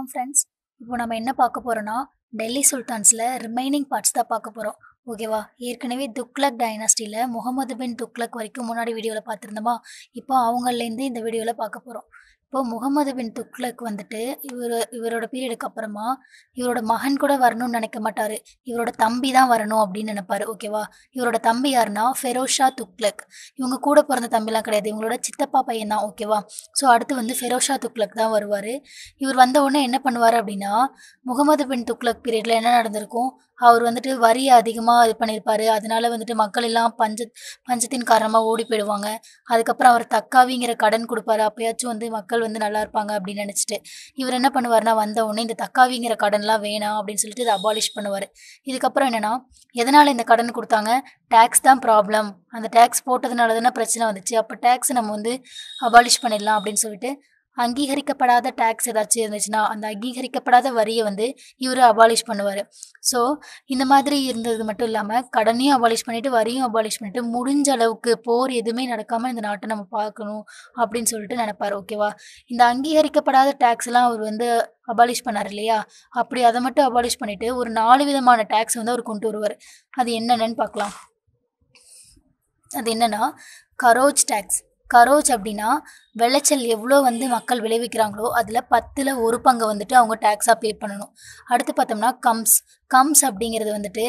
வணக்கம் ஃப்ரெண்ட்ஸ் இப்போ நம்ம என்ன பார்க்க போகிறோன்னா டெல்லி சுல்தான்ஸில் ரிமைனிங் பார்ட்ஸ் தான் பார்க்க போகிறோம் ஓகேவா ஏற்கனவே துக்ளக் டைனாஸ்டியில் முகமது பின் துக்ளக் வரைக்கும் முன்னாடி வீடியோவில் பார்த்துருந்தோமா இப்போ அவங்கலேருந்து இந்த வீடியோவில் பார்க்க போகிறோம் இப்போ முகமது பின் துக்ளக் வந்துட்டு இவர் இவரோட பீரியடுக்கு அப்புறமா இவரோட மகன் கூட வரணும்னு நினைக்க மாட்டார் இவரோட தம்பி தான் வரணும் அப்படின்னு நினைப்பாரு ஓகேவா இவரோட தம்பி யாருன்னா ஃபெரோஷா துக்ளக் இவங்க கூட பிறந்த தம்பிலாம் கிடையாது இவங்களோட சித்தப்பா பையன் தான் ஓகேவா ஸோ அடுத்து வந்து ஃபெரோஷா துக்ளக் தான் வருவார் இவர் வந்த உடனே என்ன பண்ணுவார் அப்படின்னா முகமது பின் துக்ளக் பீரியடில் என்ன நடந்திருக்கும் அவர் வந்துட்டு வரி அதிகமாக இது பண்ணியிருப்பார் அதனால வந்துட்டு மக்கள் எல்லாம் பஞ்ச பஞ்சத்தின் காரணமாக ஓடி போயிடுவாங்க அதுக்கப்புறம் அவர் தக்காவிங்கிற கடன் கொடுப்பாரு அப்பயாச்சும் வந்து மக்கள் வந்து நல்லா இருப்பாங்க அப்படின்னு நினச்சிட்டு இவர் என்ன பண்ணுவார்னா வந்த உடனே இந்த தக்காவிங்கிற கடன்லாம் வேணாம் அப்படின்னு சொல்லிட்டு இதை அபாலிஷ் பண்ணுவார் இதுக்கப்புறம் என்னென்னா எதனால் இந்த கடன் கொடுத்தாங்க டேக்ஸ் தான் ப்ராப்ளம் அந்த டேக்ஸ் போட்டதுனால தானே பிரச்சனை வந்துச்சு அப்போ டேக்ஸ் நம்ம வந்து அபாலிஷ் பண்ணிடலாம் அப்படின்னு சொல்லிட்டு அங்கீகரிக்கப்படாத டேக்ஸ் ஏதாச்சும் இருந்துச்சுன்னா அந்த அங்கீகரிக்கப்படாத வரியை வந்து இவர் அபாலிஷ் பண்ணுவார் ஸோ இந்த மாதிரி இருந்தது மட்டும் இல்லாமல் கடனையும் அபாலிஷ் பண்ணிவிட்டு வரியும் அபாலிஷ் பண்ணிவிட்டு முடிஞ்ச அளவுக்கு போர் எதுவுமே நடக்காமல் இந்த நாட்டை நம்ம பார்க்கணும் அப்படின்னு சொல்லிட்டு நினைப்பார் ஓகேவா இந்த அங்கீகரிக்கப்படாத டேக்ஸ் எல்லாம் அவர் வந்து அபாலிஷ் பண்ணார் இல்லையா அப்படி அதை மட்டும் அபாலிஷ் பண்ணிவிட்டு ஒரு நாலு விதமான டேக்ஸ் வந்து அவர் கொண்டு வருவார் அது என்னென்னு பார்க்கலாம் அது என்னென்னா கரோஜ் டேக்ஸ் கரோஜ் அப்படின்னா விளைச்சல் எவ்வளோ வந்து மக்கள் விளைவிக்கிறாங்களோ அதில் பத்தில் ஒரு பங்கை வந்துட்டு அவங்க டேக்ஸாக பே பண்ணணும் அடுத்து பார்த்தோம்னா கம்ஸ் கம்ஸ் அப்படிங்கிறது வந்துட்டு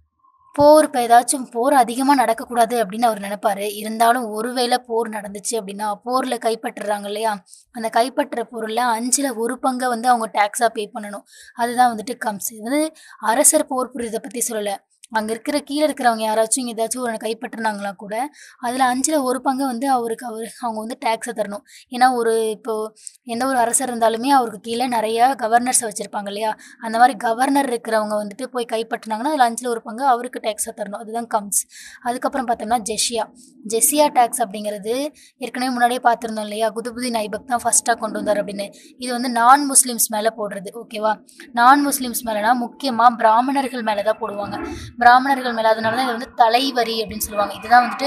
போர் இப்போ ஏதாச்சும் போர் அதிகமாக நடக்கக்கூடாது அப்படின்னு அவர் நினைப்பாரு இருந்தாலும் ஒருவேளை போர் நடந்துச்சு அப்படின்னா போரில் கைப்பற்றுறாங்க இல்லையா அந்த கைப்பற்றுற பொருளில் அஞ்சில் ஒரு பங்கை வந்து அவங்க டேக்ஸாக பே பண்ணணும் அதுதான் வந்துட்டு கம்ஸ் இது வந்து அரசர் போர் புரியுதை பற்றி சொல்லலை அங்கே இருக்கிற கீழே இருக்கிறவங்க யாராச்சும் ஏதாச்சும் ஒரு கைப்பற்றினாங்களா கூட அதில் அஞ்சில் ஒரு பங்கு வந்து அவருக்கு அவர் அவங்க வந்து டேக்ஸை தரணும் ஏன்னா ஒரு இப்போது எந்த ஒரு அரசர் இருந்தாலுமே அவருக்கு கீழே நிறையா கவர்னர்ஸை வச்சுருப்பாங்க இல்லையா அந்த மாதிரி கவர்னர் இருக்கிறவங்க வந்துட்டு போய் கைப்பற்றினாங்கன்னா அதில் அஞ்சில் ஒரு பங்கு அவருக்கு டேக்ஸை தரணும் அதுதான் கம்ஸ் அதுக்கப்புறம் பார்த்தோம்னா ஜெஷியா ஜெஷியா டேக்ஸ் அப்படிங்கிறது ஏற்கனவே முன்னாடியே பார்த்துருந்தோம் இல்லையா குதுபுதீன் ஐபக் தான் ஃபஸ்ட்டாக கொண்டு வந்தார் அப்படின்னு இது வந்து நான் முஸ்லீம்ஸ் மேலே போடுறது ஓகேவா நான் முஸ்லீம்ஸ் மேலேனா முக்கியமாக பிராமணர்கள் மேலே தான் போடுவாங்க பிராமணர்கள் மேலே அதனால தான் இது வந்து தலைவரி அப்படின்னு சொல்லுவாங்க இதுதான் வந்துட்டு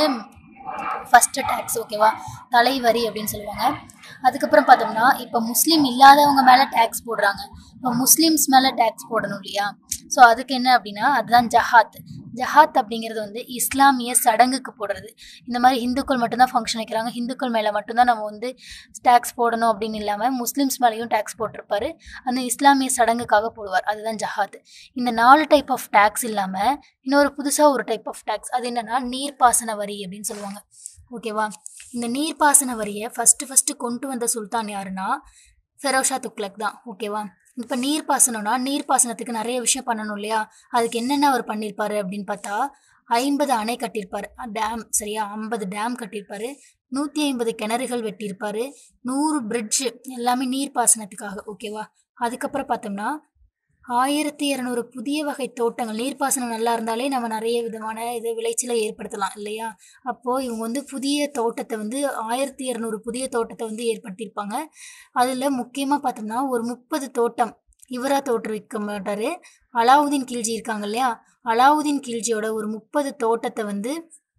ஃபஸ்ட்டு டேக்ஸ் ஓகேவா தலைவரி அப்படின்னு சொல்லுவாங்க அதுக்கப்புறம் பார்த்தோம்னா இப்போ முஸ்லீம் இல்லாதவங்க மேலே டேக்ஸ் போடுறாங்க இப்போ முஸ்லீம்ஸ் மேலே டேக்ஸ் போடணும் இல்லையா ஸோ அதுக்கு என்ன அப்படின்னா அதுதான் ஜஹாத் ஜஹாத் அப்படிங்கிறது வந்து இஸ்லாமிய சடங்குக்கு போடுறது இந்த மாதிரி இந்துக்கள் மட்டும்தான் ஃபங்க்ஷன் வைக்கிறாங்க இந்துக்கள் மேலே மட்டும்தான் நம்ம வந்து டேக்ஸ் போடணும் அப்படின்னு இல்லாமல் முஸ்லீம்ஸ் மேலேயும் டேக்ஸ் போட்டிருப்பாரு அந்த இஸ்லாமிய சடங்குக்காக போடுவார் அதுதான் ஜஹாத் இந்த நாலு டைப் ஆஃப் டேக்ஸ் இல்லாமல் இன்னொரு புதுசாக ஒரு டைப் ஆஃப் டேக்ஸ் அது என்னென்னா நீர்ப்பாசன வரி அப்படின்னு சொல்லுவாங்க ஓகேவா இந்த நீர்ப்பாசன வரியை ஃபஸ்ட்டு ஃபஸ்ட்டு கொண்டு வந்த சுல்தான் யாருன்னா ஃபெரோஷா துக்லக் தான் ஓகேவா இப்போ நீர்ப்பாசனம்னா நீர்ப்பாசனத்துக்கு நிறைய விஷயம் பண்ணணும் இல்லையா அதுக்கு என்னென்ன அவர் பண்ணியிருப்பாரு அப்படின்னு பார்த்தா ஐம்பது அணை கட்டியிருப்பார் டேம் சரியா ஐம்பது டேம் கட்டியிருப்பாரு நூற்றி ஐம்பது கிணறுகள் வெட்டியிருப்பாரு நூறு பிரிட்ஜு எல்லாமே நீர்ப்பாசனத்துக்காக ஓகேவா அதுக்கப்புறம் பார்த்தோம்னா ஆயிரத்தி இரநூறு புதிய வகை தோட்டங்கள் நீர்ப்பாசனம் நல்லா இருந்தாலே நம்ம நிறைய விதமான இது விளைச்சலை ஏற்படுத்தலாம் இல்லையா அப்போது இவங்க வந்து புதிய தோட்டத்தை வந்து ஆயிரத்தி இரநூறு புதிய தோட்டத்தை வந்து ஏற்படுத்தியிருப்பாங்க அதில் முக்கியமாக பார்த்தோம்னா ஒரு முப்பது தோட்டம் இவராக தோற்றுவிக்க மாட்டார் அலாவுதீன் கில்ஜி இருக்காங்க இல்லையா அலாவுதீன் கில்ஜியோட ஒரு முப்பது தோட்டத்தை வந்து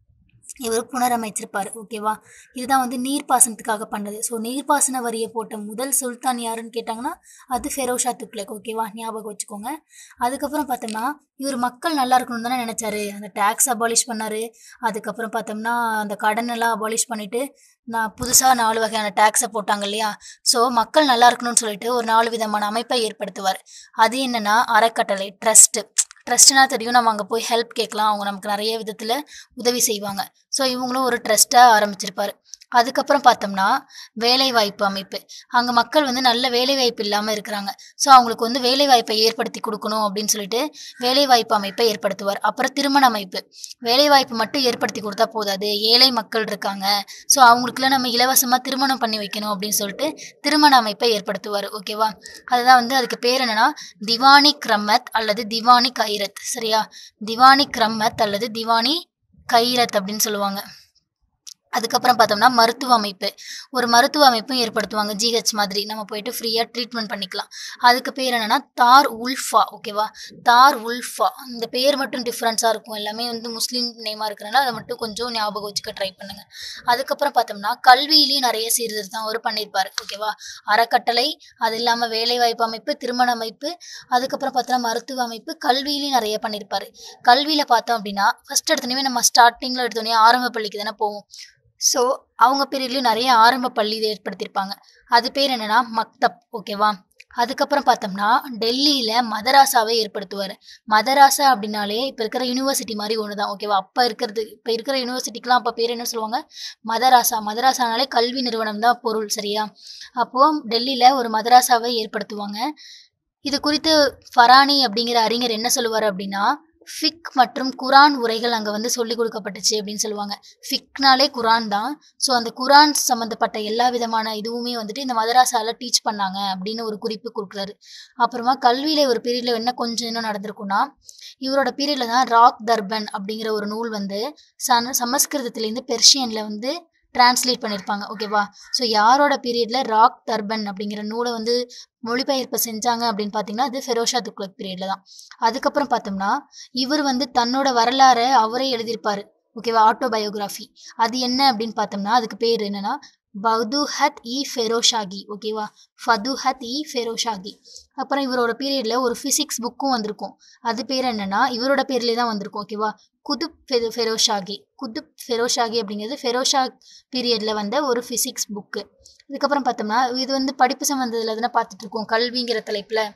இவர் புனரமைச்சிருப்பார் ஓகேவா இதுதான் வந்து நீர்ப்பாசனத்துக்காக பண்ணது ஸோ நீர்ப்பாசன வரியை போட்ட முதல் சுல்தான் யாருன்னு கேட்டாங்கன்னா அது ஃபெரோஷா துக்லக் ஓகேவா ஞாபகம் வச்சுக்கோங்க அதுக்கப்புறம் பார்த்தோம்னா இவர் மக்கள் நல்லா இருக்கணும்னு தானே நினச்சாரு அந்த டேக்ஸ் அபாலிஷ் பண்ணார் அதுக்கப்புறம் பார்த்தோம்னா அந்த கடன் எல்லாம் அபாலிஷ் பண்ணிவிட்டு நான் புதுசாக நாலு வகையான டேக்ஸை போட்டாங்க இல்லையா ஸோ மக்கள் நல்லா இருக்கணும்னு சொல்லிட்டு ஒரு நாலு விதமான அமைப்பை ஏற்படுத்துவார் அது என்னென்னா அறக்கட்டளை ட்ரஸ்ட்டு ட்ரஸ்ட்னா தெரியும் நம்ம அங்கே போய் ஹெல்ப் கேட்கலாம் அவங்க நமக்கு நிறைய விதத்தில் உதவி செய்வாங்க ஸோ இவங்களும் ஒரு ட்ரஸ்ட்டாக ஆரம்பிச்சிருப்பார் அதுக்கப்புறம் பார்த்தோம்னா வேலைவாய்ப்பு அமைப்பு அங்கே மக்கள் வந்து நல்ல வேலைவாய்ப்பு இல்லாமல் இருக்கிறாங்க ஸோ அவங்களுக்கு வந்து வேலைவாய்ப்பை ஏற்படுத்தி கொடுக்கணும் அப்படின்னு சொல்லிட்டு வேலைவாய்ப்பு அமைப்பை ஏற்படுத்துவார் அப்புறம் திருமண அமைப்பு வேலைவாய்ப்பு மட்டும் ஏற்படுத்தி கொடுத்தா போதாது ஏழை மக்கள் இருக்காங்க ஸோ அவங்களுக்குலாம் நம்ம இலவசமாக திருமணம் பண்ணி வைக்கணும் அப்படின்னு சொல்லிட்டு திருமண அமைப்பை ஏற்படுத்துவார் ஓகேவா அதுதான் வந்து அதுக்கு பேர் என்னன்னா திவானி கிரம்மத் அல்லது திவானி கைரத் சரியா திவானி கிரம்மத் அல்லது திவானி கைரத் அப்படின்னு சொல்லுவாங்க அதுக்கப்புறம் பார்த்தோம்னா மருத்துவ அமைப்பு ஒரு மருத்துவ அமைப்பும் ஏற்படுத்துவாங்க ஜிஹெச் மாதிரி நம்ம போயிட்டு ஃப்ரீயாக ட்ரீட்மெண்ட் பண்ணிக்கலாம் அதுக்கு பேர் என்னென்னா தார் உல்ஃபா ஓகேவா தார் உல்ஃபா இந்த பேர் மட்டும் டிஃப்ரென்ஸாக இருக்கும் எல்லாமே வந்து முஸ்லீம் நேமாக இருக்கிறனால அதை மட்டும் கொஞ்சம் ஞாபகம் வச்சுக்க ட்ரை பண்ணுங்கள் அதுக்கப்புறம் பார்த்தோம்னா கல்வியிலையும் நிறைய சீர்திருத்தம் அவர் பண்ணியிருப்பார் ஓகேவா அறக்கட்டளை அது இல்லாமல் வேலைவாய்ப்பு அமைப்பு திருமண அமைப்பு அதுக்கப்புறம் பார்த்தோன்னா மருத்துவ அமைப்பு கல்வியிலையும் நிறைய பண்ணியிருப்பார் கல்வியில் பார்த்தோம் அப்படின்னா ஃபஸ்ட் எடுத்தோடனே நம்ம ஸ்டார்டிங்கில் எடுத்தோடனே ஆரம்ப பள்ளிக்கு தானே போவோம் ஸோ அவங்க பீரியட்லேயும் நிறைய ஆரம்ப பள்ளி இதை ஏற்படுத்தியிருப்பாங்க அது பேர் என்னென்னா மக்தப் ஓகேவா அதுக்கப்புறம் பார்த்தோம்னா டெல்லியில் மதராசாவை ஏற்படுத்துவார் மதராசா அப்படின்னாலே இப்போ இருக்கிற யூனிவர்சிட்டி மாதிரி ஒன்று தான் ஓகேவா அப்போ இருக்கிறது இப்போ இருக்கிற யூனிவர்சிட்டிக்கெலாம் அப்போ பேர் என்ன சொல்லுவாங்க மதராசா மதராசானாலே கல்வி நிறுவனம் தான் பொருள் சரியா அப்போது டெல்லியில் ஒரு மதராசாவை ஏற்படுத்துவாங்க இது குறித்து ஃபரானி அப்படிங்கிற அறிஞர் என்ன சொல்லுவார் அப்படின்னா ஃபிக் மற்றும் குரான் உரைகள் அங்கே வந்து சொல்லிக் கொடுக்கப்பட்டுச்சு அப்படின்னு சொல்லுவாங்க ஃபிக்னாலே குரான் தான் ஸோ அந்த குரான் சம்மந்தப்பட்ட எல்லா விதமான இதுவுமே வந்துட்டு இந்த மதராசாவில் டீச் பண்ணாங்க அப்படின்னு ஒரு குறிப்பு கொடுக்குறாரு அப்புறமா கல்வியில் ஒரு பீரியடில் என்ன கொஞ்சம் இன்னும் நடந்திருக்குன்னா இவரோட பீரியடில் தான் ராக் தர்பன் அப்படிங்கிற ஒரு நூல் வந்து சன சமஸ்கிருதத்துலேருந்து பெர்ஷியனில் வந்து டிரான்ஸ்லேட் பண்ணியிருப்பாங்க ஓகேவா ஸோ யாரோட பீரியடில் ராக் தர்பன் அப்படிங்கிற நூலை வந்து மொழிபெயர்ப்பு செஞ்சாங்க அப்படின்னு பார்த்தீங்கன்னா அது ஃபெரோஷா துக்ளக் பீரியடில் தான் அதுக்கப்புறம் பார்த்தோம்னா இவர் வந்து தன்னோட வரலாறை அவரே எழுதியிருப்பார் ஓகேவா ஆட்டோபயோகிராஃபி அது என்ன அப்படின்னு பார்த்தோம்னா அதுக்கு பேர் என்னன்னா பதுஹத் இ ஃபெரோஷாகி ஓகேவா ஃபதுஹத் இ ஃபெரோஷாகி அப்புறம் இவரோட பீரியடில் ஒரு ஃபிசிக்ஸ் புக்கும் வந்திருக்கும் அது பேர் என்னன்னா இவரோட பேர்லேயே தான் வந்திருக்கும் ஓகேவா குதுப் ஃபெ ஃபெரோஷாகி குதுப் ஃபெரோஷாகி அப்படிங்கிறது ஃபெரோஷா பீரியடில் வந்த ஒரு ஃபிசிக்ஸ் புக்கு இதுக்கப்புறம் பார்த்தோம்னா இது வந்து படிப்பு சம்மந்தத்தில் தானே பார்த்துட்டு இருக்கோம் கல்விங்கிற தலைப்பில்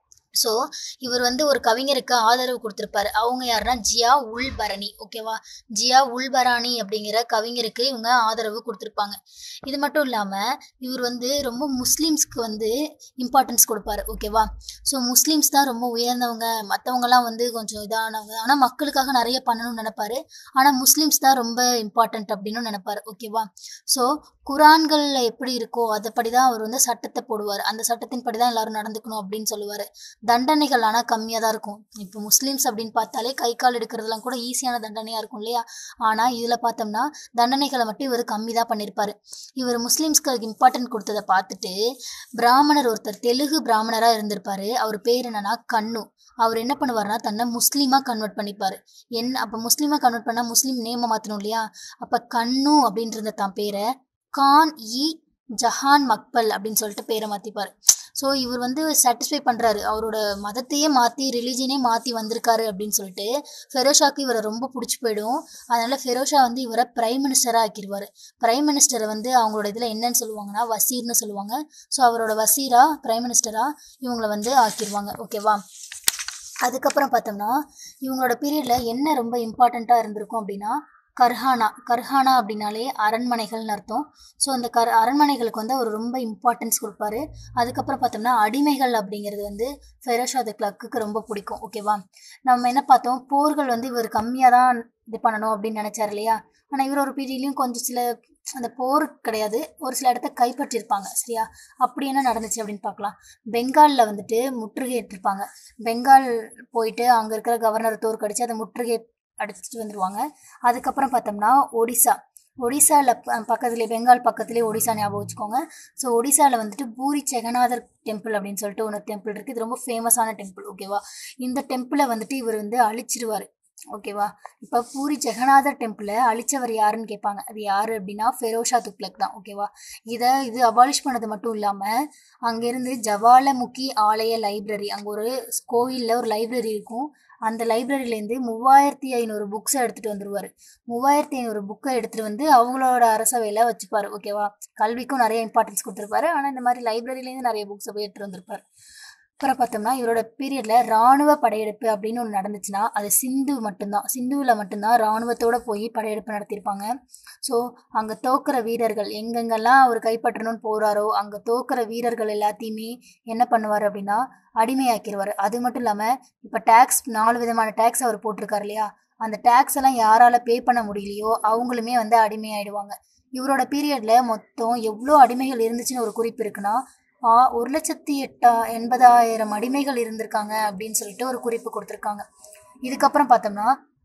ஸோ இவர் வந்து ஒரு கவிஞருக்கு ஆதரவு கொடுத்துருப்பாரு அவங்க யாருன்னா ஜியா உல் பரணி ஓகேவா ஜியா உல் பரானி அப்படிங்கிற கவிஞருக்கு இவங்க ஆதரவு கொடுத்துருப்பாங்க இது மட்டும் இல்லாமல் இவர் வந்து ரொம்ப முஸ்லீம்ஸ்க்கு வந்து இம்பார்ட்டன்ஸ் கொடுப்பாரு ஓகேவா ஸோ முஸ்லீம்ஸ் தான் ரொம்ப உயர்ந்தவங்க மற்றவங்கலாம் வந்து கொஞ்சம் இதானவங்க ஆனால் மக்களுக்காக நிறைய பண்ணணும்னு நினைப்பாரு ஆனால் முஸ்லீம்ஸ் தான் ரொம்ப இம்பார்ட்டன்ட் அப்படின்னு நினைப்பாரு ஓகேவா ஸோ குரான்களில் எப்படி இருக்கோ அதைப்படி தான் அவர் வந்து சட்டத்தை போடுவார் அந்த சட்டத்தின் படி தான் எல்லாரும் நடந்துக்கணும் அப்படின்னு சொல்லுவார் தண்டனைகள் ஆனால் கம்மியாக தான் இருக்கும் இப்போ முஸ்லீம்ஸ் அப்படின்னு பார்த்தாலே கை கால் எடுக்கிறதுலாம் கூட ஈஸியான தண்டனையாக இருக்கும் இல்லையா ஆனால் இதில் பார்த்தோம்னா தண்டனைகளை மட்டும் இவர் கம்மி தான் பண்ணியிருப்பார் இவர் முஸ்லீம்ஸ்க்கு இம்பார்ட்டன்ட் கொடுத்ததை பார்த்துட்டு பிராமணர் ஒருத்தர் தெலுங்கு பிராமணராக இருந்திருப்பார் அவர் பேர் என்னன்னா கண்ணு அவர் என்ன பண்ணுவார்னா தன்னை முஸ்லீமாக கன்வெர்ட் பண்ணிப்பார் என்ன அப்போ முஸ்லீமாக கன்வெர்ட் பண்ணால் முஸ்லீம் நேமை மாற்றணும் இல்லையா அப்போ கண்ணு அப்படின்றத தான் பேரை கான் இ ஜஹான் மக்பல் அப்படின்னு சொல்லிட்டு பேரை மாற்றிப்பார் ஸோ இவர் வந்து சாட்டிஸ்ஃபை பண்ணுறாரு அவரோட மதத்தையே மாற்றி ரிலீஜனே மாற்றி வந்திருக்காரு அப்படின்னு சொல்லிட்டு ஃபெரோஷாக்கு இவரை ரொம்ப பிடிச்சி போயிடும் அதனால் ஃபெரோஷா வந்து இவரை பிரைம் மினிஸ்டராக ஆக்கிடுவார் பிரைம் மினிஸ்டரை வந்து அவங்களோட இதில் என்னன்னு சொல்லுவாங்கன்னா வசீர்னு சொல்லுவாங்க ஸோ அவரோட வசீரா பிரைம் மினிஸ்டராக இவங்களை வந்து ஆக்கிடுவாங்க ஓகேவா அதுக்கப்புறம் பார்த்தோம்னா இவங்களோட பீரியடில் என்ன ரொம்ப இம்பார்ட்டண்ட்டாக இருந்திருக்கும் அப்படின்னா கர்ஹானா கர்ஹானா அப்படின்னாலே அரண்மனைகள்னு அர்த்தம் ஸோ அந்த கர் அரண்மனைகளுக்கு வந்து அவர் ரொம்ப இம்பார்ட்டன்ஸ் கொடுப்பாரு அதுக்கப்புறம் பார்த்தோம்னா அடிமைகள் அப்படிங்கிறது வந்து ஃபெரோஷா த கிளக்குக்கு ரொம்ப பிடிக்கும் ஓகேவா நம்ம என்ன பார்த்தோம் போர்கள் வந்து இவர் கம்மியாக தான் இது பண்ணணும் அப்படின்னு நினச்சார் இல்லையா ஆனால் இவர் ஒரு பீரியட்லையும் கொஞ்சம் சில அந்த போர் கிடையாது ஒரு சில இடத்த கைப்பற்றிருப்பாங்க சரியா அப்படி என்ன நடந்துச்சு அப்படின்னு பார்க்கலாம் பெங்காலில் வந்துட்டு முற்றுகையிட்டிருப்பாங்க பெங்கால் போயிட்டு அங்கே இருக்கிற கவர்னர் தோற்கடிச்சு அதை முற்றுகை அடிச்சுட்டு வந்துடுவாங்க அதுக்கப்புறம் பார்த்தோம்னா ஒடிசா ஒடிசாவில் பக்கத்துலேயே பெங்கால் பக்கத்துலேயே ஒடிசா ஞாபகம் வச்சுக்கோங்க ஸோ ஒடிசாவில் வந்துட்டு பூரி ஜெகநாதர் டெம்பிள் அப்படின்னு சொல்லிட்டு ஒன்று டெம்பிள் இருக்குது இது ரொம்ப ஃபேமஸான டெம்பிள் ஓகேவா இந்த டெம்பிளை வந்துட்டு இவர் வந்து அழிச்சிருவார் ஓகேவா இப்போ பூரி ஜெகநாதர் டெம்பிளை அழிச்சவர் யாருன்னு கேட்பாங்க அது யார் அப்படின்னா ஃபெரோஷா துக்ளக் தான் ஓகேவா இதை இது அபாலிஷ் பண்ணது மட்டும் இல்லாமல் அங்கேருந்து ஜவாலமுக்கி ஆலய லைப்ரரி அங்கே ஒரு கோயிலில் ஒரு லைப்ரரி இருக்கும் அந்த லைப்ரரியிலேருந்து மூவாயிரத்தி ஐநூறு புக்ஸை எடுத்துகிட்டு வந்துடுவார் மூவாயிரத்தி ஐநூறு புக்கை எடுத்துகிட்டு வந்து அவங்களோட அரசவையில் வச்சுப்பார் ஓகேவா கல்விக்கும் நிறைய இம்பார்ட்டன்ஸ் கொடுத்துருப்பாரு ஆனால் இந்த மாதிரி லைப்ரரியிலேருந்து நிறைய புக்ஸை போய் எடுத்துகிட்டு வந்திருப்பார் அப்புறம் பார்த்தோம்னா இவரோட பீரியடில் இராணுவ படையெடுப்பு அப்படின்னு ஒன்று நடந்துச்சுன்னா அது சிந்து மட்டும்தான் சிந்துவில் மட்டும்தான் இராணுவத்தோடு போய் படையெடுப்பு நடத்தியிருப்பாங்க ஸோ அங்கே தோக்குற வீரர்கள் எங்கெங்கெல்லாம் அவர் கைப்பற்றணும்னு போகிறாரோ அங்கே தோக்குற வீரர்கள் எல்லாத்தையுமே என்ன பண்ணுவார் அப்படின்னா அடிமையாக்கிடுவார் அது மட்டும் இல்லாமல் இப்போ டேக்ஸ் நாலு விதமான டேக்ஸ் அவர் போட்டிருக்காரு இல்லையா அந்த டேக்ஸ் எல்லாம் யாரால் பே பண்ண முடியலையோ அவங்களுமே வந்து அடிமையாயிடுவாங்க இவரோட பீரியடில் மொத்தம் எவ்வளோ அடிமைகள் இருந்துச்சுன்னு ஒரு குறிப்பு இருக்குன்னா ஆ ஒரு லட்சத்தி எட்டா எண்பதாயிரம் அடிமைகள் இருந்திருக்காங்க அப்படின்னு சொல்லிட்டு ஒரு குறிப்பு கொடுத்துருக்காங்க இதுக்கப்புறம் பார்த்தோம்னா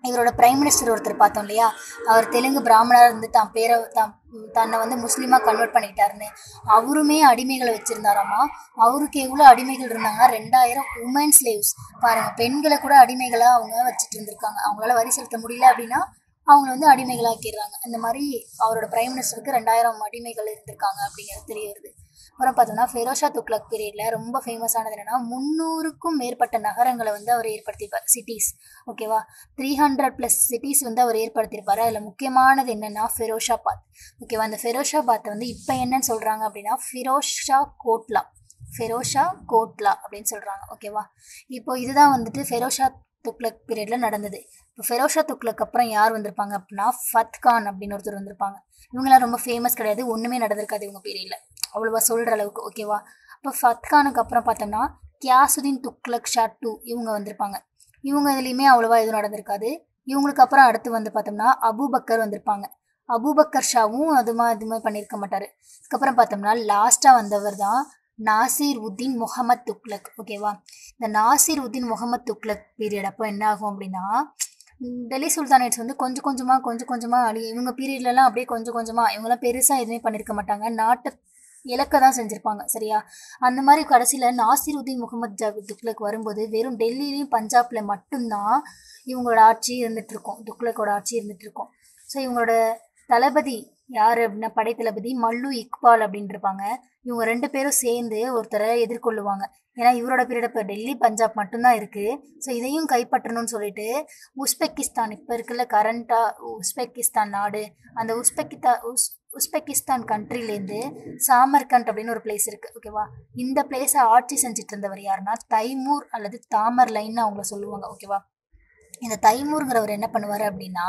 இவரோட பிரைம் மினிஸ்டர் ஒருத்தர் பார்த்தோம் இல்லையா அவர் தெலுங்கு பிராமணராக இருந்து தான் பேரை தான் தன்னை வந்து முஸ்லீமாக கன்வெர்ட் பண்ணிக்கிட்டாருன்னு அவருமே அடிமைகளை வச்சுருந்தாராமா அவருக்கு எவ்வளோ அடிமைகள் இருந்தாங்கன்னா ரெண்டாயிரம் உமன் ஸ்லேவ்ஸ் பாருங்கள் பெண்களை கூட அடிமைகளாக அவங்க வச்சுட்டு இருந்திருக்காங்க அவங்களால வரி செலுத்த முடியல அப்படின்னா அவங்கள வந்து அடிமைகளாக்கிடுறாங்க இந்த மாதிரி அவரோட பிரைம் மினிஸ்டருக்கு ரெண்டாயிரம் அடிமைகள் இருந்திருக்காங்க அப்படிங்கிறது தெரிய வருது அப்புறம் பார்த்தோம்னா ஃபெரோஷா துக்ளக் பீரியடில் ரொம்ப ஃபேமஸானது என்னென்னா முந்நூறுக்கும் மேற்பட்ட நகரங்களை வந்து அவர் ஏற்படுத்தியிருப்பார் சிட்டிஸ் ஓகேவா த்ரீ ஹண்ட்ரட் ப்ளஸ் சிட்டிஸ் வந்து அவர் ஏற்படுத்தியிருப்பார் அதில் முக்கியமானது என்னென்னா ஃபெரோஷாபாத் ஓகேவா அந்த ஃபெரோஷாபாத்தை வந்து இப்போ என்னன்னு சொல்கிறாங்க அப்படின்னா ஃபிரோஷா கோட்லா ஃபெரோஷா கோட்லா அப்படின்னு சொல்கிறாங்க ஓகேவா இப்போ இதுதான் வந்துட்டு ஃபெரோஷா துக்ளக் பீரியடில் நடந்தது இப்போ ஃபெரோஷா துக்ளக் அப்புறம் யார் வந்திருப்பாங்க அப்படின்னா ஃபத் கான் அப்படின்னு ஒருத்தர் வந்திருப்பாங்க இவங்களாம் ரொம்ப ஃபேமஸ் கிடையாது ஒன்றுமே நடந்திருக்காது இவங்க பீரியடில் அவ்வளோவா சொல்கிற அளவுக்கு ஓகேவா இப்போ ஃபத் கானுக்கு அப்புறம் பார்த்தோம்னா கியாசுதீன் துக்ளக் ஷா டூ இவங்க வந்திருப்பாங்க இவங்க இதுலேயுமே அவ்வளோவா எதுவும் நடந்திருக்காது இவங்களுக்கு அப்புறம் அடுத்து வந்து பார்த்தோம்னா அபூபக்கர் வந்திருப்பாங்க அபூபக்கர் ஷாவும் அது மாதிரி இது மாதிரி பண்ணியிருக்க மாட்டார் அதுக்கப்புறம் பார்த்தோம்னா லாஸ்ட்டாக வந்தவர் தான் நாசிர் உத்தீன் முகமது துக்லக் ஓகேவா இந்த நாசிர் உத்தீன் முகமது துக்லக் பீரியட் அப்போ என்ன ஆகும் அப்படின்னா டெல்லி சுல்தானேட்ஸ் வந்து கொஞ்சம் கொஞ்சமாக கொஞ்சம் கொஞ்சமாக அழி இவங்க பீரியட்லலாம் அப்படியே கொஞ்சம் கொஞ்சமாக இவங்களாம் பெருசாக எதுவுமே பண்ணியிருக்க மாட்டாங்க நாட்டை இலக்க தான் செஞ்சுருப்பாங்க சரியா அந்த மாதிரி கடைசியில் நாசிருதீன் முகமது ஜாவித் துக்லக் வரும்போது வெறும் டெல்லியிலையும் பஞ்சாபில் மட்டும்தான் இவங்களோட ஆட்சி இருந்துட்டு இருக்கும் துக்லக்கோட ஆட்சி இருந்துட்டு இருக்கும் ஸோ இவங்களோட தளபதி யார் அப்படின்னா படை தளபதி மல்லு இக்பால் அப்படின்னு இருப்பாங்க இவங்க ரெண்டு பேரும் சேர்ந்து ஒருத்தரை எதிர்கொள்ளுவாங்க ஏன்னா இவரோட பீரியட் இப்போ டெல்லி பஞ்சாப் மட்டும்தான் இருக்குது ஸோ இதையும் கைப்பற்றணும்னு சொல்லிட்டு உஸ்பெக்கிஸ்தான் இப்போ இருக்குல்ல கரண்ட்டாக உஸ்பெக்கிஸ்தான் நாடு அந்த உஸ்பெக்கிஸ்தா உஸ் உஸ்பெக்கிஸ்தான் கண்ட்ரிலேருந்து சாமர்கண்ட் அப்படின்னு ஒரு பிளேஸ் இருக்குது ஓகேவா இந்த பிளேஸை ஆட்சி செஞ்சுட்டு இருந்தவர் யாருன்னா தைமூர் அல்லது தாமர் லைன்னு அவங்கள சொல்லுவாங்க ஓகேவா இந்த தைமூருங்கிறவர் என்ன பண்ணுவார் அப்படின்னா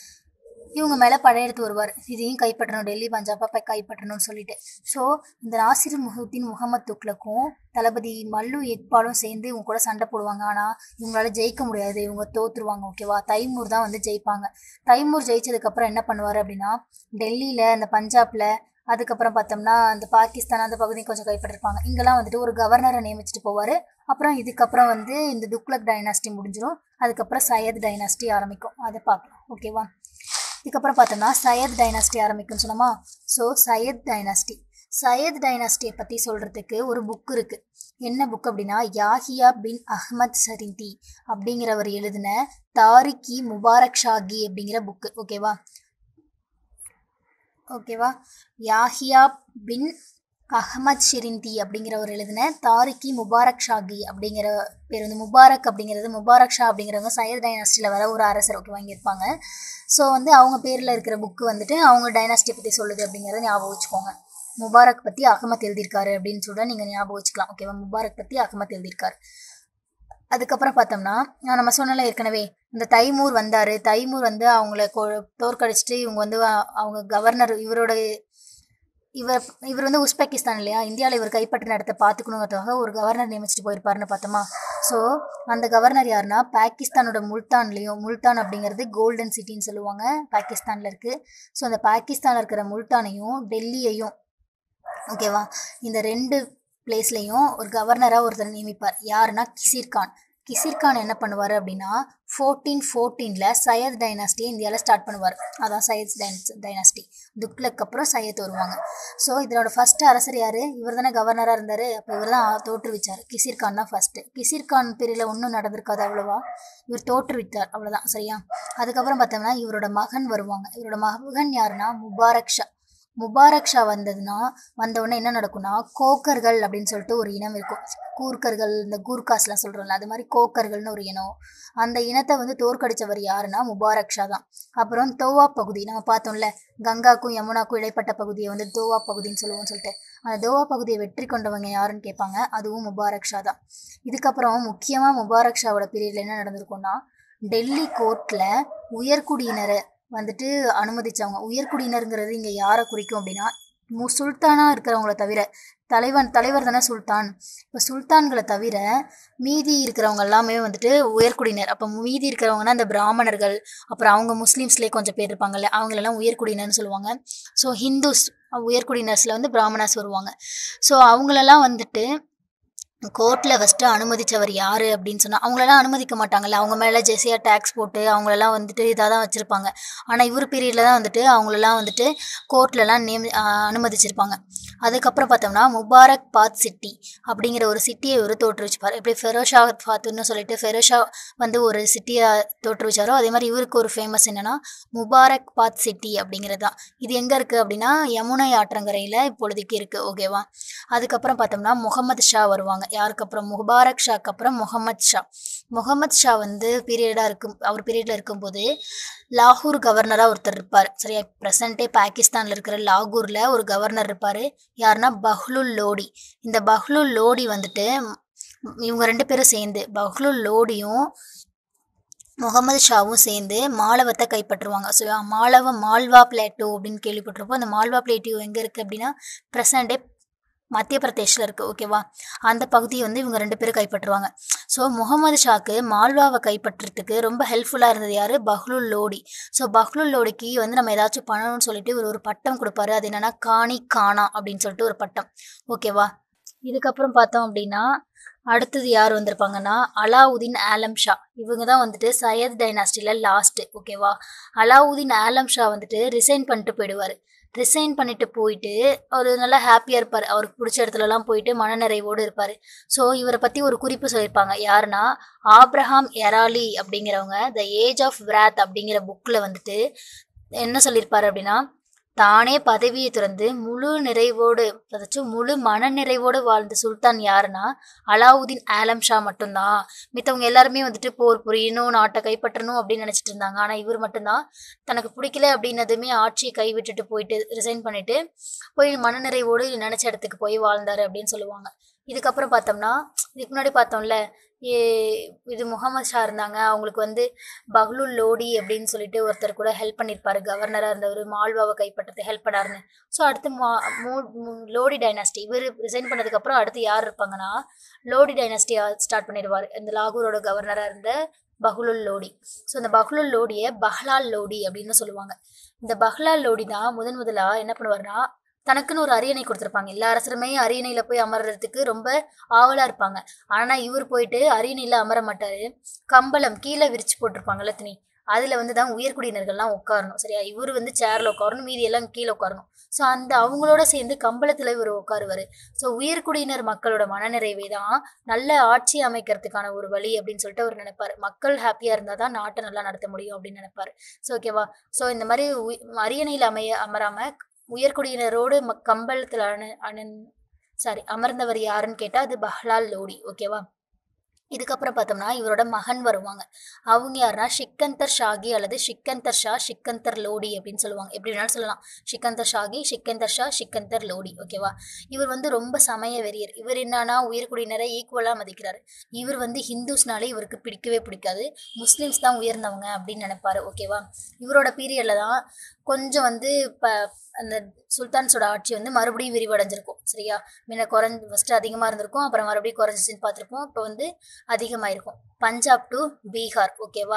இவங்க மேலே படையெடுத்து வருவார் இதையும் கைப்பற்றணும் டெல்லி பஞ்சாபை போய் கைப்பற்றணும்னு சொல்லிட்டு ஸோ இந்த நாசிர் முஹுத்தீன் முகமது துக்லக்கும் தளபதி மல்லு இக்பாலும் சேர்ந்து இவங்க கூட சண்டை போடுவாங்க ஆனால் இவங்களால ஜெயிக்க முடியாது இவங்க தோத்துருவாங்க ஓகேவா தைமூர் தான் வந்து ஜெயிப்பாங்க தைமூர் ஜெயிச்சதுக்கப்புறம் என்ன பண்ணுவார் அப்படின்னா டெல்லியில் அந்த பஞ்சாபில் அதுக்கப்புறம் பார்த்தோம்னா அந்த பாகிஸ்தான் அந்த பகுதியும் கொஞ்சம் கைப்பற்றிருப்பாங்க இங்கெல்லாம் வந்துட்டு ஒரு கவர்னரை நியமிச்சுட்டு போவார் அப்புறம் இதுக்கப்புறம் வந்து இந்த துக்லக் டைனாஸ்டி முடிஞ்சிடும் அதுக்கப்புறம் சையத் டைனாஸ்டி ஆரம்பிக்கும் அதை பார்க்கலாம் ஓகேவா இதுக்கப்புறம் பார்த்தோம்னா சையத் டைனாஸ்டி ஆரம்பிக்கும்னு சொன்னோமா ஸோ சையத் டைனாஸ்டி சையத் டைனாஸ்டியை பற்றி சொல்கிறதுக்கு ஒரு புக் இருக்குது என்ன புக் அப்படின்னா யாஹியா பின் அஹ்மத் சரிந்தி அப்படிங்கிறவர் எழுதின தாரிக்கி முபாரக் ஷாகி அப்படிங்கிற புக்கு ஓகேவா ஓகேவா யாஹியா பின் அஹமத் ஷிரிந்தி அப்படிங்கிறவர் எழுதின தாரிக்கி முபாரக் ஷாகி அப்படிங்கிற பேர் வந்து முபாரக் அப்படிங்கிறது முபாரக் ஷா அப்படிங்கிறவங்க சையத் டைனாஸ்டியில் வர ஒரு அரசர் ஓகே வாங்கியிருப்பாங்க ஸோ வந்து அவங்க பேரில் இருக்கிற புக்கு வந்துட்டு அவங்க டைனாஸ்டி பற்றி சொல்லுது அப்படிங்கிறத ஞாபகம் வச்சுக்கோங்க முபாரக் பற்றி அகமத் எழுதியிருக்காரு அப்படின்னு சொல்ல நீங்கள் ஞாபகம் வச்சுக்கலாம் ஓகேவா முபாரக் பற்றி அகமத் எழுதியிருக்காரு அதுக்கப்புறம் பார்த்தோம்னா நம்ம சொன்னல ஏற்கனவே இந்த தைமூர் வந்தார் தைமூர் வந்து அவங்கள கொ தோற்கடிச்சிட்டு இவங்க வந்து அவங்க கவர்னர் இவரோட இவர் இவர் வந்து உஸ்பெகிஸ்தான் இல்லையா இந்தியாவில் இவர் கைப்பற்றின இடத்த பார்த்துக்கணுங்கிறதுக்காக ஒரு கவர்னர் நியமிச்சுட்டு போயிருப்பாருன்னு பார்த்தோமா ஸோ அந்த கவர்னர் யாருன்னா பாகிஸ்தானோட முல்தான்லேயும் முல்தான் அப்படிங்கிறது கோல்டன் சிட்டின்னு சொல்லுவாங்க பாகிஸ்தானில் இருக்குது ஸோ அந்த பாகிஸ்தானில் இருக்கிற முல்தானையும் டெல்லியையும் ஓகேவா இந்த ரெண்டு பிளேஸ்லையும் ஒரு கவர்னராக ஒருத்தர் நியமிப்பார் யாருன்னா கிசிர் கான் கிசிர் கான் என்ன பண்ணுவார் அப்படின்னா ஃபோர்டீன் ஃபோர்டீனில் சையத் டைனாஸ்டியை இந்தியாவில் ஸ்டார்ட் பண்ணுவார் அதான் சையத் டைனஸ் டைனாஸ்டி துக்லக் அப்புறம் சையத் வருவாங்க ஸோ இதனோட ஃபஸ்ட்டு அரசர் யார் இவர் தானே கவர்னராக இருந்தார் அப்போ இவர் தான் தோற்றுவிச்சார் கிசிர் கான் தான் ஃபஸ்ட்டு கிசிர் கான் பீரியடில் ஒன்றும் நடந்திருக்காது அவ்வளோவா இவர் தோற்றுவித்தார் அவ்வளோதான் சரியா அதுக்கப்புறம் பார்த்தோம்னா இவரோட மகன் வருவாங்க இவரோட மகன் யாருன்னா முபாரக் ஷா முபாரக் ஷா வந்ததுன்னா வந்தவுடனே என்ன நடக்கும்னா கோக்கர்கள் அப்படின்னு சொல்லிட்டு ஒரு இனம் இருக்கும் கூர்க்கர்கள் இந்த கூர்காஸ்லாம் சொல்கிறோம்ல அது மாதிரி கோக்கர்கள்னு ஒரு இனம் அந்த இனத்தை வந்து தோற்கடித்தவர் யாருன்னா முபாரக் ஷா தான் அப்புறம் தோவா பகுதி நம்ம பார்த்தோம்ல கங்காக்கும் யமுனாக்கும் இடைப்பட்ட பகுதியை வந்து தோவா பகுதின்னு சொல்லுவோம்னு சொல்லிட்டு அந்த தோவா பகுதியை வெற்றி கொண்டவங்க யாருன்னு கேட்பாங்க அதுவும் முபாரக் ஷா தான் இதுக்கப்புறம் முக்கியமாக முபாரக் ஷாவோட பீரியடில் என்ன நடந்திருக்கும்னா டெல்லி கோர்ட்டில் உயர்குடியினரை வந்துட்டு அனுமதிச்சவங்க உயர்குடியினருங்கிறது இங்கே யாரை குறிக்கும் அப்படின்னா மு சுல்தானாக இருக்கிறவங்கள தவிர தலைவன் தலைவர் தானே சுல்தான் இப்போ சுல்தான்களை தவிர மீதி இருக்கிறவங்க எல்லாமே வந்துட்டு உயர்குடியினர் அப்போ மீதி இருக்கிறவங்கன்னா இந்த பிராமணர்கள் அப்புறம் அவங்க முஸ்லீம்ஸ்லேயே கொஞ்சம் பேர் இருப்பாங்கல்ல அவங்களெல்லாம் உயர்குடியினர்னு சொல்லுவாங்க ஸோ ஹிந்துஸ் உயர்குடியினர்ஸில் வந்து பிராமணாஸ் வருவாங்க ஸோ அவங்களெல்லாம் வந்துட்டு கோர்ட்டில் ஃபஸ்ட்டு அனுமதிச்சவர் யார் அப்படின்னு சொன்னால் அவங்களெல்லாம் அனுமதிக்க மாட்டாங்கல்ல அவங்க மேலே ஜெஸியாக டேக்ஸ் போட்டு அவங்களெல்லாம் வந்துட்டு இதாக தான் வச்சுருப்பாங்க ஆனால் இவர் பீரியடில் தான் வந்துட்டு அவங்களெல்லாம் வந்துட்டு கோர்ட்லலாம் நேம் அனுமதிச்சிருப்பாங்க அதுக்கப்புறம் பார்த்தோம்னா முபாரக் பாத் சிட்டி அப்படிங்கிற ஒரு சிட்டியை இவர் தோற்றுவிச்சுப்பார் எப்படி ஃபெரோஷா ஃபாத்துன்னு சொல்லிட்டு ஃபெரோஷா வந்து ஒரு சிட்டியை தோற்றுவிச்சாரோ அதே மாதிரி இவருக்கு ஒரு ஃபேமஸ் என்னென்னா முபாரக் பாத் சிட்டி அப்படிங்கிறது தான் இது எங்கே இருக்குது அப்படின்னா யமுனை ஆற்றங்கரையில் இப்பொழுதைக்கு இருக்குது ஓகேவா அதுக்கப்புறம் பார்த்தோம்னா முகமது ஷா வருவாங்க யாருக்கு அப்புறம் முபாரக் ஷாக்கு அப்புறம் முகமது ஷா முகமது ஷா வந்து பீரியடாக இருக்கும் அவர் பீரியடில் இருக்கும்போது லாகூர் கவர்னராக ஒருத்தர் இருப்பார் சரியா ப்ரெசண்ட்டே பாகிஸ்தானில் இருக்கிற லாகூரில் ஒரு கவர்னர் இருப்பார் யாருன்னா பஹ்லுல் லோடி இந்த பஹ்லுல் லோடி வந்துட்டு இவங்க ரெண்டு பேரும் சேர்ந்து பஹ்லுல் லோடியும் முகமது ஷாவும் சேர்ந்து மாலவத்தை கைப்பற்றுவாங்க ஸோ மாலவ மால்வா பிளேட்டோ அப்படின்னு கேள்விப்பட்டிருப்போம் அந்த மால்வா பிளேட்டிவ் எங்கே இருக்குது அப்படின்னா ப்ரெசண்டே மத்திய பிரதேஷில் இருக்குது ஓகேவா அந்த பகுதியை வந்து இவங்க ரெண்டு பேரும் கைப்பற்றுவாங்க ஸோ முகமது ஷாக்கு மால்வாவை கைப்பற்றுறதுக்கு ரொம்ப ஹெல்ப்ஃபுல்லாக இருந்தது யார் பஹ்லுல் லோடி ஸோ பஹ்லுல் லோடிக்கு வந்து நம்ம ஏதாச்சும் பண்ணணும்னு சொல்லிட்டு இவர் ஒரு பட்டம் கொடுப்பாரு அது என்னென்னா காணி காணா அப்படின்னு சொல்லிட்டு ஒரு பட்டம் ஓகேவா இதுக்கப்புறம் பார்த்தோம் அப்படின்னா அடுத்தது யார் வந்திருப்பாங்கன்னா அலாவுதீன் ஆலம் ஷா இவங்க தான் வந்துட்டு சையத் டைனாஸ்டியில் லாஸ்ட்டு ஓகேவா அலாவுதீன் ஆலம் ஷா வந்துட்டு ரிசைன் பண்ணிட்டு போயிடுவார் ரிசைன் பண்ணிட்டு போயிட்டு அவர் நல்லா ஹாப்பியாக இருப்பார் அவருக்கு பிடிச்ச இடத்துலலாம் போயிட்டு மனநிறைவோடு இருப்பார் ஸோ இவரை பற்றி ஒரு குறிப்பு சொல்லியிருப்பாங்க யாருன்னா ஆப்ரஹாம் எராலி அப்படிங்கிறவங்க த ஏஜ் ஆஃப் விராத் அப்படிங்கிற புக்கில் வந்துட்டு என்ன சொல்லியிருப்பார் அப்படின்னா தானே பதவியை துறந்து முழு நிறைவோடு அதாச்சும் முழு மன நிறைவோடு வாழ்ந்த சுல்தான் யாருன்னா அலாவுதீன் ஆலம் ஷா மட்டும்தான் மித்தவங்க எல்லாருமே வந்துட்டு போர் புரியணும் நாட்டை கைப்பற்றணும் அப்படின்னு நினச்சிட்டு இருந்தாங்க ஆனால் இவர் மட்டும்தான் தனக்கு பிடிக்கல அப்படின்னதுமே ஆட்சியை கைவிட்டுட்டு போயிட்டு ரிசைன் பண்ணிட்டு போய் மனநிறைவோடு நினச்ச இடத்துக்கு போய் வாழ்ந்தார் அப்படின்னு சொல்லுவாங்க இதுக்கப்புறம் பார்த்தோம்னா இதுக்கு முன்னாடி பார்த்தோம்ல ஏ இது முகமது ஷா இருந்தாங்க அவங்களுக்கு வந்து பஹ்லுல் லோடி அப்படின்னு சொல்லிட்டு ஒருத்தர் கூட ஹெல்ப் பண்ணியிருப்பாரு கவர்னராக இருந்தவர் மால்வாவை கைப்பற்றது ஹெல்ப் பண்ணாருன்னு ஸோ அடுத்து மா மூ மூ- லோடி டைனாஸ்டி இவர் ரிசைன் பண்ணதுக்கப்புறம் அடுத்து யார் இருப்பாங்கன்னா லோடி டைனாஸ்டி ஸ்டார்ட் பண்ணிடுவார் இந்த லாகூரோட கவர்னராக இருந்த பஹ்லுல் லோடி ஸோ இந்த பஹ்லுல் லோடியை பஹ்லால் லோடி அப்படின்னு சொல்லுவாங்க இந்த பஹ்லால் லோடி தான் முதன் முதலாக என்ன பண்ணுவார்னா தனக்குன்னு ஒரு அரியணை கொடுத்துருப்பாங்க எல்லா அரசருமே அரியணையில் போய் அமர்றதுக்கு ரொம்ப ஆவலாக இருப்பாங்க ஆனால் இவர் போயிட்டு அரியணையில் அமர மாட்டார் கம்பளம் கீழே விரிச்சு போட்டிருப்பாங்கல்ல துணி அதில் வந்து தான் உயர்குடியினர்கள்லாம் உட்காரணும் சரியா இவர் வந்து சேரில் உட்காரணும் மீதி எல்லாம் கீழே உட்காரணும் ஸோ அந்த அவங்களோட சேர்ந்து கம்பளத்தில் இவர் உட்காருவார் ஸோ உயர்குடியினர் மக்களோட மனநிறைவை தான் நல்ல ஆட்சி அமைக்கிறதுக்கான ஒரு வழி அப்படின்னு சொல்லிட்டு அவர் நினைப்பார் மக்கள் ஹாப்பியாக இருந்தால் தான் நாட்டை நல்லா நடத்த முடியும் அப்படின்னு நினைப்பார் ஸோ ஓகேவா ஸோ இந்த மாதிரி உய்- அரியணையில் அமைய அமராமல் உயர்குடியினரோடு ம கம்பளத்தில் அணு அணு சாரி அமர்ந்தவர் யாருன்னு கேட்டால் அது பஹ்லால் லோடி ஓகேவா இதுக்கப்புறம் பார்த்தோம்னா இவரோட மகன் வருவாங்க அவங்க யாருன்னா ஷிக்கந்தர் ஷாகி அல்லது ஷிக்கந்தர் ஷா ஷிக்கந்தர் லோடி அப்படின்னு சொல்லுவாங்க எப்படி வேணாலும் சொல்லலாம் ஷிக்கந்தர் ஷாகி ஷிக்கந்தர் ஷா ஷிக்கந்தர் லோடி ஓகேவா இவர் வந்து ரொம்ப சமய வெறியர் இவர் என்னன்னா உயர்குடியினரை ஈக்குவலாக மதிக்கிறாரு இவர் வந்து ஹிந்துஸ்னாலே இவருக்கு பிடிக்கவே பிடிக்காது முஸ்லீம்ஸ் தான் உயர்ந்தவங்க அப்படின்னு நினைப்பாரு ஓகேவா இவரோட பீரியடில் தான் கொஞ்சம் வந்து இப்போ அந்த சுல்தான்ஸோட ஆட்சி வந்து மறுபடியும் விரிவடைஞ்சிருக்கும் சரியா முன்ன குறைஞ்சு ஃபஸ்ட்டு அதிகமாக இருந்திருக்கும் அப்புறம் மறுபடியும் குறைஞ்சிச்சின்னு பார்த்துருப்போம் இப்போ வந்து அதிகமாயிருக்கும் பஞ்சாப் டு பீகார் ஓகேவா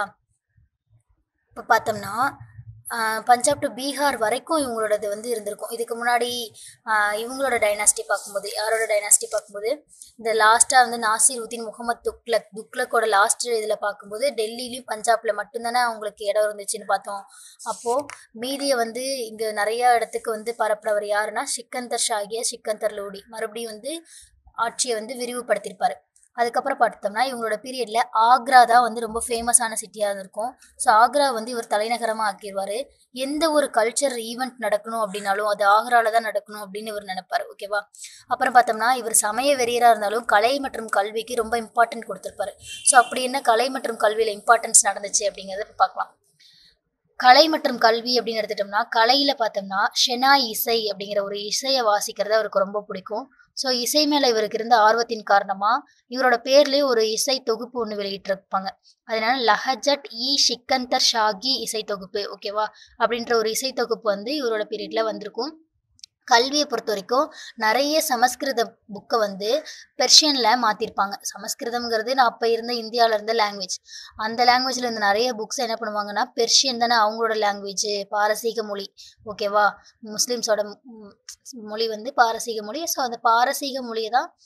இப்போ பார்த்தோம்னா ஆஹ், பஞ்சாப் டு பீகார் வரைக்கும் இவங்களோடது வந்து இருந்திருக்கும் இதுக்கு முன்னாடி ஆஹ், இவங்களோட டைனாஸ்டி பார்க்கும்போது யாரோட டைனாஸ்டி பார்க்கும்போது இந்த லாஸ்ட்டாக வந்து நாசிர் உதீன் முகமது துக்லக் துக்லக்கோட லாஸ்ட் இதில் பார்க்கும்போது டெல்லிலையும் பஞ்சாப்ல மட்டும்தானே அவங்களுக்கு இடம் இருந்துச்சுன்னு பார்த்தோம் அப்போது மீதியை வந்து இங்கே நிறைய இடத்துக்கு வந்து பரப்புறவர் யாருன்னா சிக்கந்தர் ஷாகிய சிக்கந்தர் லோடி மறுபடியும் வந்து ஆட்சியை வந்து விரிவுபடுத்தியிருப்பாரு அதுக்கப்புறம் பார்த்தோம்னா இவங்களோட பீரியடில் ஆக்ரா தான் வந்து ரொம்ப ஃபேமஸான சிட்டியாக இருக்கும் ஸோ ஆக்ரா வந்து இவர் தலைநகரமாக ஆக்கிடுவார் எந்த ஒரு கல்ச்சர் ஈவெண்ட் நடக்கணும் அப்படின்னாலும் அது ஆக்ராவில் தான் நடக்கணும் அப்படின்னு இவர் நினைப்பார் ஓகேவா அப்புறம் பார்த்தோம்னா இவர் சமய வெறியராக இருந்தாலும் கலை மற்றும் கல்விக்கு ரொம்ப இம்பார்ட்டன்ட் கொடுத்துருப்பாரு ஸோ அப்படி என்ன கலை மற்றும் கல்வியில் இம்பார்ட்டன்ஸ் நடந்துச்சு அப்படிங்கிறத இப்ப பார்க்கலாம் கலை மற்றும் கல்வி அப்படின்னு எடுத்துட்டோம்னா கலையில் பார்த்தோம்னா ஷெனா இசை அப்படிங்கிற ஒரு இசையை வாசிக்கிறது அவருக்கு ரொம்ப பிடிக்கும் ஸோ இசை மேலே இவருக்கு இருந்த ஆர்வத்தின் காரணமாக இவரோட பேர்லேயே ஒரு இசை தொகுப்பு ஒன்று வெளியிட்டிருப்பாங்க அதனால லஹஜட் இ ஷிக்கந்தர் ஷாகி இசை தொகுப்பு ஓகேவா அப்படின்ற ஒரு இசை தொகுப்பு வந்து இவரோட பீரியடில் வந்திருக்கும் கல்வியை பொறுத்த வரைக்கும் நிறைய சமஸ்கிருத புக்கை வந்து பெர்ஷியனில் மாற்றிருப்பாங்க சமஸ்கிருதம்ங்கிறது நான் அப்போ இருந்த இந்தியாவில் இருந்த லாங்குவேஜ் அந்த லாங்குவேஜில் இருந்த நிறைய புக்ஸ் என்ன பண்ணுவாங்கன்னா பெர்ஷியன் தானே அவங்களோட லாங்குவேஜ் பாரசீக மொழி ஓகேவா முஸ்லீம்ஸோட ம், மொழி வந்து பாரசீக மொழி ஸோ அந்த பாரசீக மொழியை தான்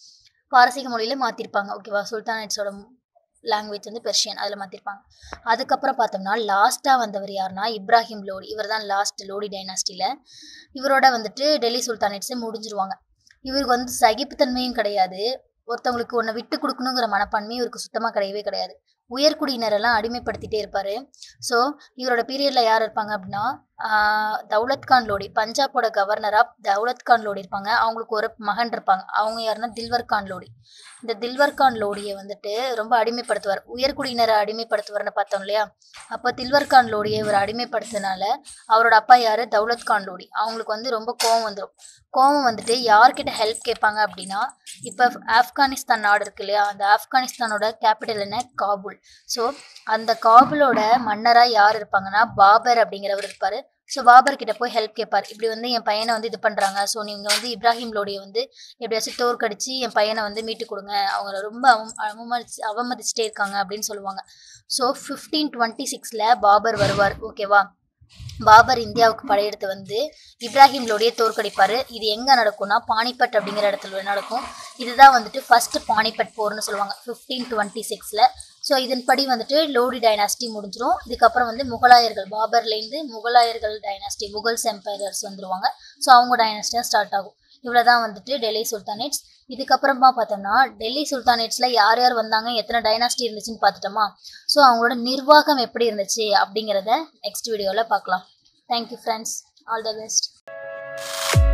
பாரசீக மொழியில் மாற்றிருப்பாங்க ஓகேவா சுல்தானேட்ஸோட லாங்குவேஜ் வந்து பெர்ஷியன் அதில் மாற்றிருப்பாங்க அதுக்கப்புறம் பார்த்தோம்னா லாஸ்ட்டாக வந்தவர் யாருன்னா இப்ராஹிம் லோடி இவர் தான் லாஸ்ட் லோடி டைனாஸ்டியில் இவரோட வந்துட்டு டெல்லி சுல்தானேட்ஸே முடிஞ்சிருவாங்க இவருக்கு வந்து சகிப்புத்தன்மையும் கிடையாது ஒருத்தவங்களுக்கு ஒன்றை விட்டு கொடுக்கணுங்கிற மனப்பான்மையும் இவருக்கு சுத்தமாக கிடையவே கிடையாது உயர்குடியினரெல்லாம் அடிமைப்படுத்திட்டே இருப்பார் ஸோ இவரோட பீரியடில் யார் இருப்பாங்க அப்படின்னா தௌலத் கான் லோடி பஞ்சாபோட கவர்னராக தௌலத் கான் லோடி இருப்பாங்க அவங்களுக்கு ஒரு மகன் இருப்பாங்க அவங்க யாருன்னா தில்வர் கான் லோடி இந்த தில்வர் கான் லோடியை வந்துட்டு ரொம்ப அடிமைப்படுத்துவார் உயர்குடியினரை அடிமைப்படுத்துவார்னு பார்த்தோம் இல்லையா அப்போ தில்வர் கான் லோடியை இவர் அடிமைப்படுத்தினால அவரோட அப்பா யார் தௌலத் கான் லோடி அவங்களுக்கு வந்து ரொம்ப கோவம் வந்துடும் கோவம் வந்துட்டு யார்கிட்ட ஹெல்ப் கேட்பாங்க அப்படின்னா இப்போ ஆப்கானிஸ்தான் நாடு இருக்கு இல்லையா அந்த ஆப்கானிஸ்தானோட கேபிட்டல் என்ன காபுல் ஸோ அந்த காபுலோட மன்னராக யார் இருப்பாங்கன்னா பாபர் அப்படிங்கிறவர் இருப்பார் ஸோ பாபர் கிட்ட போய் ஹெல்ப் கேட்பார் இப்படி வந்து என் பையனை வந்து இது பண்ணுறாங்க ஸோ நீங்கள் வந்து இப்ராஹிம் லோடியை வந்து எப்படியாச்சும் தோற்கடிச்சு என் பையனை வந்து மீட்டு கொடுங்க அவங்கள ரொம்ப அவம் அவமதிச்சு அவமதிச்சிட்டே இருக்காங்க அப்படின்னு சொல்லுவாங்க ஸோ ஃபிஃப்டீன் டுவெண்ட்டி சிக்ஸில் பாபர் வருவார் ஓகேவா பாபர் இந்தியாவுக்கு படையெடுத்து வந்து இப்ராஹிம் லோடியை தோற்கடிப்பார் இது எங்கே நடக்கும்னா பானிபட் அப்படிங்கிற இடத்துல நடக்கும் இதுதான் வந்துட்டு ஃபர்ஸ்ட் பானிபட் போர்னு சொல்லுவாங்க ஃபிஃப்டீன் டுவெண்ட்டி சிக்ஸில் ஸோ இதன்படி வந்துட்டு லோடி டைனாஸ்டி முடிஞ்சிரும் இதுக்கப்புறம் வந்து முகலாயர்கள் பாபர்லேருந்து முகலாயர்கள் டைனாஸ்டி முகல்ஸ் எம்பையர்ஸ் வந்துருவாங்க ஸோ அவங்க டைனாஸ்டியாக ஸ்டார்ட் ஆகும் இவ்வளோ தான் வந்துட்டு டெல்லி சுல்தானேட்ஸ் இதுக்கப்புறமா பார்த்தோம்னா டெல்லி சுல்தானேட்ஸில் யார் யார் வந்தாங்க எத்தனை டைனாஸ்டி இருந்துச்சுன்னு பார்த்துட்டோமா ஸோ அவங்களோட நிர்வாகம் எப்படி இருந்துச்சு அப்படிங்கிறத நெக்ஸ்ட் வீடியோவில் பார்க்கலாம் thank you friends all the best